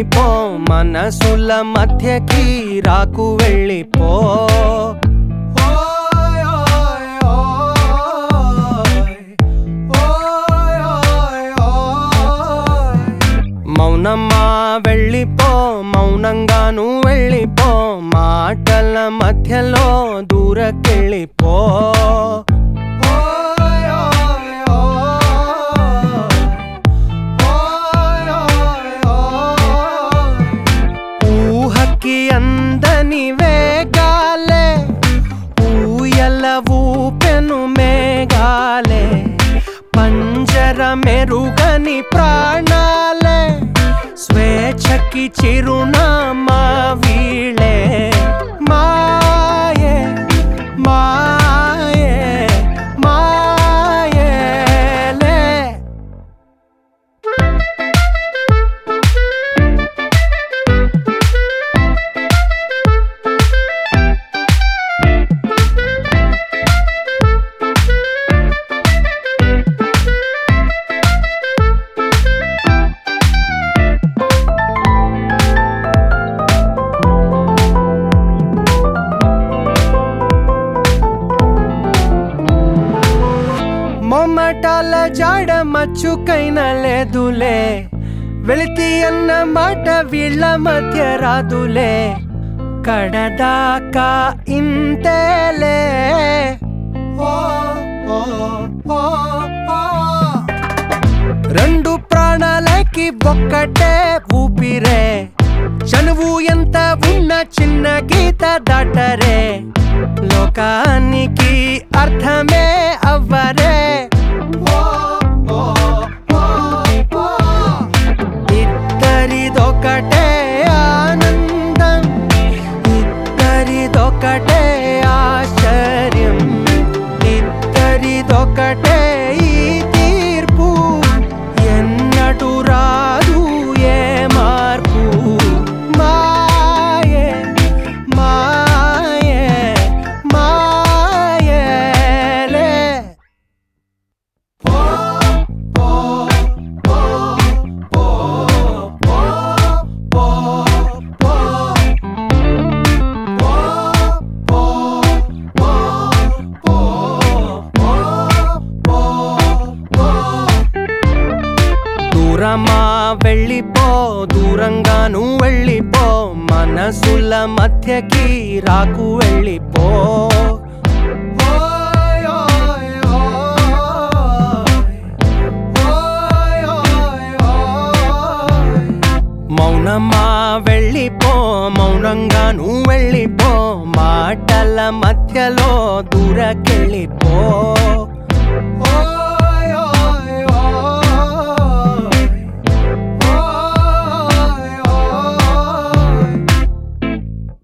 వెళ్ళిపో మనసుల మధ్యకి రాకు వెళ్ళిపో ఓయ్ ఓయ్ ఓయ్. ఓయ్ ఓయ్ ఓయ్. మౌనమ్మా వెళ్ళిపో మౌనంగాను వెళ్ళిపో మాటల మధ్యలో దూరకెళ్ళిపో ఓయ్ ఓయ్ ఓయ్. ఓయ్ ఓయ్ ఓయ్. ఊహకి అందని వేగాలే ఊయల ఊపెను మేఘాలే పంజర మెరుగని ప్రాణాలే స్వేచ్ఛకి చిరునామా వీళే మాయే మాయే మాయేలే మొమ్మటాల జాడ మచ్చుకైన లేదులే వెళితి అన్న మాట వీళ్ళ మధ్య రాదులే కడదాకా ఇంతేలే ఓ, ఓ, ఓ, ఓ. రెండు ప్రాణాలకి ఒక్కటే ఊపిరే చనువు ఎంత ఉన్న చిన్న గీత దాటరే లోకానికి అర్థమే అవ్వరే ఓ, ఓ, ఓ, ఓ. ఇద్దరిదొకటే ఆనందం ఇద్దరిదొకటే ఆశ్చర్యం ఇద్దరిదొకటే ఈ తీర్పు ఎన్నడు రాదు ఏ మార్పు మాయే మాయే మాయేలే పో పో పో పో పో పో పో దూరమా వెళ్ళిపో దూరంగాను వెళ్ళిపో మనసుల మధ్యకి రాకు వెళ్ళిపో ఓయ్ ఓయ్ ఓయ్. ఓయ్ ఓయ్ ఓయ్. మౌనమా వెళ్ళిపో మౌనంగాను వెళ్ళిపో మాటల మధ్యలో దూరకెళ్ళిపో